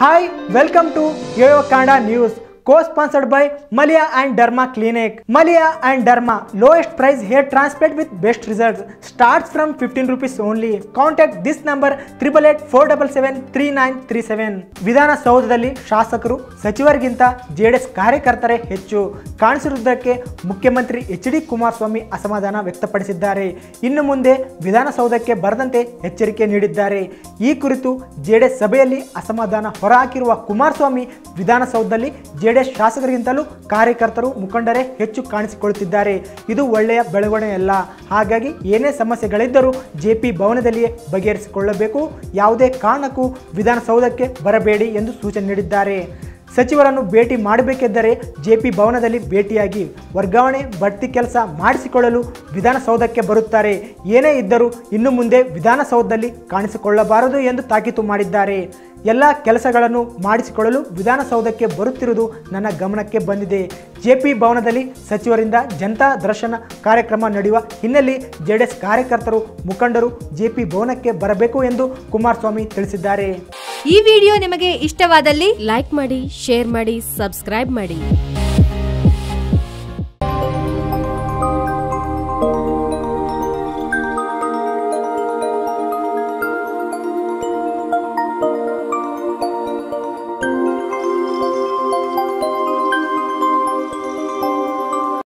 Hi, welcome to Yoyo Kannada News. Co-sponsored by Malia and Derma Clinic. Malia and Derma, lowest price hair transplant with best results. Starts from 15 rupees only. Contact this number 888-477-3937. ವಿಧಾನಸೌಧದಲ್ಲಿ ಶಾಸಕರು ಸಚಿವರಿಗಿಂತ JDS ಕಾರ್ಯಕರ್ತರೇ ಹೆಚ್ಚು ಕಾಣಿಸಿರುವುದಕ್ಕೆ ಮುಖ್ಯಮಂತ್ರಿ H D Kumaraswamy ಅಸಮಾಧಾನ ವ್ಯಕ್ತಪಡಿಸಿದ್ದಾರೆ ಇನ್ನು ಮುಂದೆ ವಿಧಾನಸೌಧಕ್ಕೆ ಬರದಂತೆ ಎಚ್ಚರಿಕೆ ನೀಡಿದ್ದಾರೆ ಈ ಕುರಿತು ಜೆಡಿಎಸ್ ಸಭೆಯಲ್ಲಿ ಅಸಮಾಧಾನ ಹೊರಹಾಕಿರುವ ಕುಮಾರಸ್ವಾಮಿ ವಿಧಾನಸೌಧದಲ್ಲಿ ಜೆಡಿಎಸ್ ಶಾಸಕರಿಗಿಂತಲೂ ಕಾರ್ಯಕರ್ತರು ಮುಖಂಡರೇ ಹೆಚ್ಚು ಕಾಣಿಸಿಕೊಳ್ಳುತ್ತಿದ್ದಾರೆ ಇದು ಒಳ್ಳೆಯ ಬೆಳವಣಿಗೆಯಲ್ಲ ಹಾಗಾಗಿ ಏನೇ ಸಮಸ್ಯೆಗಳಿದ್ದರೂ ಜೆ ಪಿ ಭವನದಲ್ಲಿಯೇ ಬಗೆಹರಿಸಿಕೊಳ್ಳಬೇಕು ಯಾವುದೇ ಕಾರಣಕ್ಕೂ ವಿಧಾನಸೌಧಕ್ಕೆ ಬರಬೇಡಿ ಎಂದು ಸೂಚನೆ ನೀಡಿದ್ದಾರೆ ಸಚಿವರನ್ನು ಭೇಟಿ ಮಾಡಬೇಕಿದ್ದರೆ ಜೆಪಿ ಭವನದಲ್ಲಿ ಭೇಟಿಯಾಗಿ ವರ್ಗಾವಣೆ ಬಡ್ತಿ ಕೆಲಸ ಮಾಡಿಸಿಕೊಳ್ಳಲು ವಿಧಾನಸೌಧಕ್ಕೆ ಬರುತ್ತಾರೆ ಏನೇ ಇದ್ದರೂ ಇನ್ನು ಮುಂದೆ ವಿಧಾನಸೌಧದಲ್ಲಿ ಕಾಣಿಸಿಕೊಳ್ಳಬಾರದು ಎಂದು ತಾಕೀತು ಮಾಡಿದ್ದಾರೆ ಎಲ್ಲ ಕೆಲಸಗಳನ್ನು ಮಾಡಿಸಿಕೊಳ್ಳಲು ವಿಧಾನಸೌಧಕ್ಕೆ ಬರುತ್ತಿರುವುದು ನನ್ನ ಗಮನಕ್ಕೆ ಬಂದಿದೆ ಜೆಪಿ ಭವನದಲ್ಲಿ ಸಚಿವರಿಂದ ಜನತಾ ದರ್ಶನ ಕಾರ್ಯಕ್ರಮ ನಡೆಯುವ ಹಿನ್ನೆಲೆ ಜೆಡಿಎಸ್ ಕಾರ್ಯಕರ್ತರು ಮುಖಂಡರು ಜೆಪಿ ಭವನಕ್ಕೆ ಬರಬೇಕು ಎಂದು ಕುಮಾರಸ್ವಾಮಿ ತಿಳಿಸಿದ್ದಾರೆ ಈ ವಿಡಿಯೋ ನಿಮಗೆ ಇಷ್ಟವಾದಲ್ಲಿ ಲೈಕ್ ಮಾಡಿ ಶೇರ್ ಮಾಡಿ ಸಬ್ಸ್ಕ್ರೈಬ್ ಮಾಡಿ